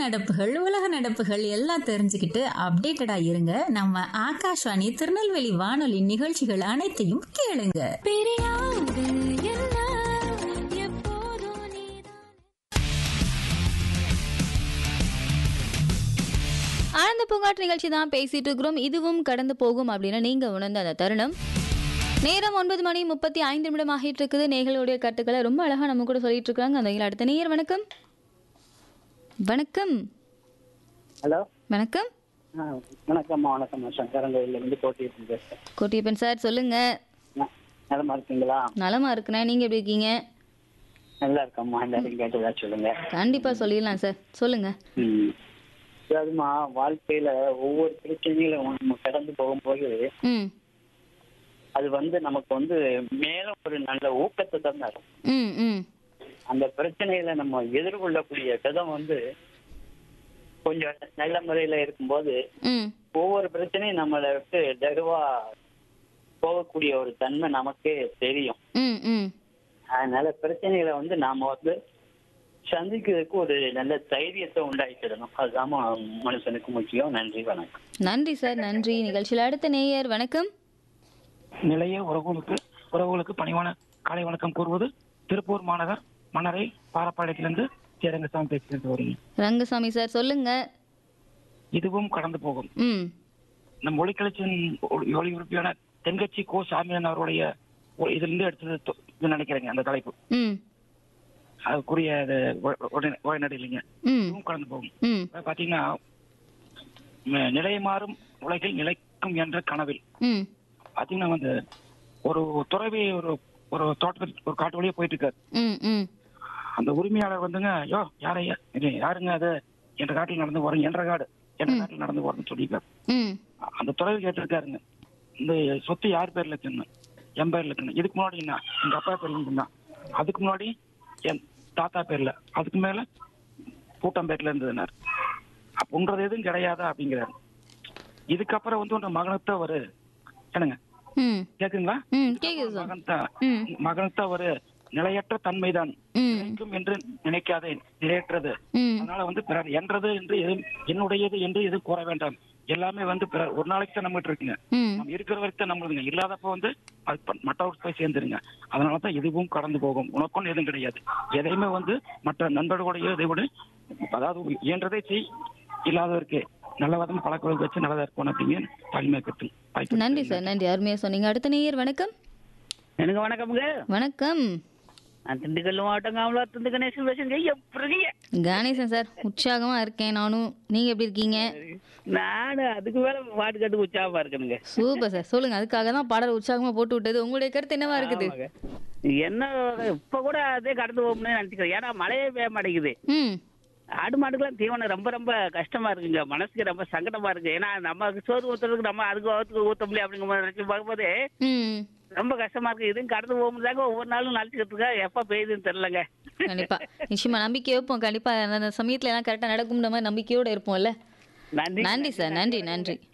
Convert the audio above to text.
நடப்புகள் உலக நடப்புகள் எல்லாம் தெரிஞ்சுக்கிட்டு அப்டேட்டடா இருங்க நம்ம ஆகாஷ்வாணி திருநெல்வேலி வானொலி நிகழ்ச்சிகள் அனைத்தையும் கேளுங்க பிரியாது என்ன எப்போதும் நீதான் ஆனந்த பூங்காற்று நிகழ்ச்சி தான் பேசிட்டு இருக்கிறோம் இதுவும் கடந்து போகும் அப்படின்னு நீங்க உணர்ந்த அந்த தருணம் நேரம் ஒன்பது மணி முப்பத்தி ஐந்து நிமிடம் ஆகிட்டு இருக்குது நேர்களுடைய கருத்துக்களை ரொம்ப அழகா நம்ம கூட சொல்லிட்டு இருக்காங்க அந்த அடுத்த நேயர் வணக்கம் வணக்கம் ஹலோ வணக்கம் ஆ வணக்கம்மா வணக்கம்மா சங்கரங்கோயிலேருந்து போட்டிட்டு பேசுகிறேன் கோட்டியப்பன் சார் சொல்லுங்க ந- நலமா இருக்கீங்களா நலமா இருக்கிறேன் நீங்க எப்படி இருக்கீங்க நல்லா இருக்கம்மா எல்லாரும் கேட்டதா சொல்லுங்க கண்டிப்பா சொல்லிடலாம் சார் சொல்லுங்க ம் அதாவதுமா வாழ்க்கையில ஒவ்வொரு பிரச்சனைகளும் நம்ம கடந்து போகும்போது ம் அது வந்து நமக்கு வந்து மேலும் ஒரு நல்ல ஊக்கத்தை தான் தரும் ம் ம் அந்த பிரச்சனைகளை நம்ம எதிர்கொள்ளக்கூடிய விதம் வந்து கொஞ்சம் நல்ல முறையில இருக்கும்போது ம் ஒவ்வொரு பிரச்சனையும் நம்மளை விட்டு லகுவா போகக்கூடிய ஒரு தன்மை நமக்கே தெரியும் ம் ம் அதனால பிரச்சனைகளை வந்து நாம வந்து சந்திக்கிறதுக்கு ஒரு நல்ல தைரியத்தை உண்டாக்கிடணும் அதுதான் மனுஷனுக்கு முக்கியம் நன்றி வணக்கம் நன்றி சார் நன்றி நிகழ்ச்சியில் அடுத்த நேயர் வணக்கம் நிலைய உறவுகளுக்கு உறவுகளுக்கு பணிவான காலை வணக்கம் கூறுவது திருப்பூர் மாநகர் மணரை பாரப்பாளையத்திலிருந்து சேரங்கசாமி பேசிட்டு வரீங்க ரங்கசாமி சார் சொல்லுங்க இதுவும் கடந்து போகும் ம் நம் ஒளிக்கலைச்சின் ஒளிபரப்பியான தென்கட்சி கோ சாமியன் அவருடைய ஒ- இதிலிருந்து எடுத்தது தொ- இது நினைக்கிறேங்க அந்த தலைப்பு ம் அதுக்குரிய அது உ- உடனே- உரைநடை இல்லைங்க ம் இதுவும் கடந்து போகும் ம் இப்ப பாத்தீங்கன்னா ம- நிலை மாறும் உலகில் நிலைக்கும் என்ற கனவில் ம் பாத்தீங்கன்னா வந்து ஒரு துறவி ஒரு ஒரு தோட்டத்தில் ஒரு காட்டு வழியா போயிட்டு இருக்காரு ம் ம் அந்த உரிமையாளர் வந்துங்க யோ யாரையா இது யாருங்க அது என்ற காட்டில் நடந்து போறேன் என்ற காடு என்ற காட்டில் நடந்து போறேன்னு சொல்லியிருக்காரு ம் அந்த துறவி கேட்டிருக்காருங்க இந்த சொத்து யார் பேர்ல இருக்குன்னு என் பேர்ல இருக்குன்னு இதுக்கு முன்னாடி என்ன எங்க அப்பா பேர்ல இருக்குன்னா அதுக்கு முன்னாடி என் தாத்தா பேர்ல அதுக்கு மேல கூட்டம் பேர்ல இருந்ததுனாரு அப்படின்றது எதுவும் கிடையாதா அப்படிங்கிறாரு இதுக்கப்புறம் வந்து உங்க மகனத்தை ஒரு என்னங்க ம் கேக்குங்களா ம் கேக்குது சார் மகன்தா ம் மகனத்தை ஒரு நிலையற்ற தன்மைதான் ம் நிலைக்கும் என்று நினைக்காதே நிலையற்றது ம் அதனால வந்து பிறர் என்றது என்று எதுவும் என்னுடையது என்று எதுவும் கூற வேண்டாம் எல்லாமே வந்து பிறர் ஒரு நாளைக்கு தான் நம்மகிட்ட இருக்குங்க ம் நம்ம இருக்கிற வரைக்கும் தான் நம்மளுதுங்க இல்லாதப்ப வந்து அது ப- மற்றவருக்கு போய் சேர்ந்துருங்க அதனால தான் இதுவும் கடந்து போகும் உனக்கும் எதுவும் கிடையாது எதையுமே வந்து மற்ற நண்பர்களுடைய இதை விட அதாவது இயன்றதை செய் இல்லாதவருக்கு நல்ல விதம் பழக்க வச்சு நல்லதா இருக்கும் அப்படிங்க தாய்மை கருத்து வாய்ப்பு நன்றி சார் நன்றி அருமையாக சொன்னீங்க அடுத்த நேயர் வணக்கம் எனக்கு வணக்கம்ங்க வணக்கம் நான் திண்டுக்கல் மாவட்டம் காமலாத்திருந்து கணேசன் பேசுங்க எப்படிங்க கணேசன் சார் உற்சாகமாக இருக்கேன் நானும் நீங்கள் எப்படி இருக்கீங்க நானு அதுக்கு மேல பாட்டு கட்டு உற்சாகமா இருக்கணுங்க சூப்பர் சார் சொல்லுங்க அதுக்காக தான் பாடல் உற்சாகமாக போட்டு விட்டது உங்களுடைய கருத்து என்னவா இருக்குது ஆமாங்க. என்ன இப்ப கூட அதே கடந்து போகணும்னு நினைச்சுக்கிறேன் ஏன்னா மழையே பெய்ய மாட்டேங்குது ம் ஆடு மாடுக்கெல்லாம் தீவனம் ரொம்ப ரொம்ப கஷ்டமா இருக்குங்க மனசுக்கு ரொம்ப சங்கடமா இருக்கு ஏன்னா நம்ம சோறு ஊத்துறதுக்கு நம்ம அதுக்கு ஊத்துக்கு ஊத்த முடியும் அப்படிங்கிற மாதிரி நினைச்சு பார்க்கும்போது ம் ரொம்ப கஷ்டமா இருக்கு இதுவும் கடந்து போகும்போதாங்க ஒவ்வொரு நாளும் நினைச்சுக்கிட்டு இருக்கா எப்ப பெய்யுதுன்னு தெரியலங்க கண்டிப்பா நிச்சயமா நம்பிக்கை வைப்போம் கண்டிப்பா அந்த சமயத்துல எல்லாம் கரெக்டா நடக்கும்ன்ற மாதிரி நம்பிக்கையோட இருப்போம்ல நன்றி நன்றி சார் நன்றி நன்றி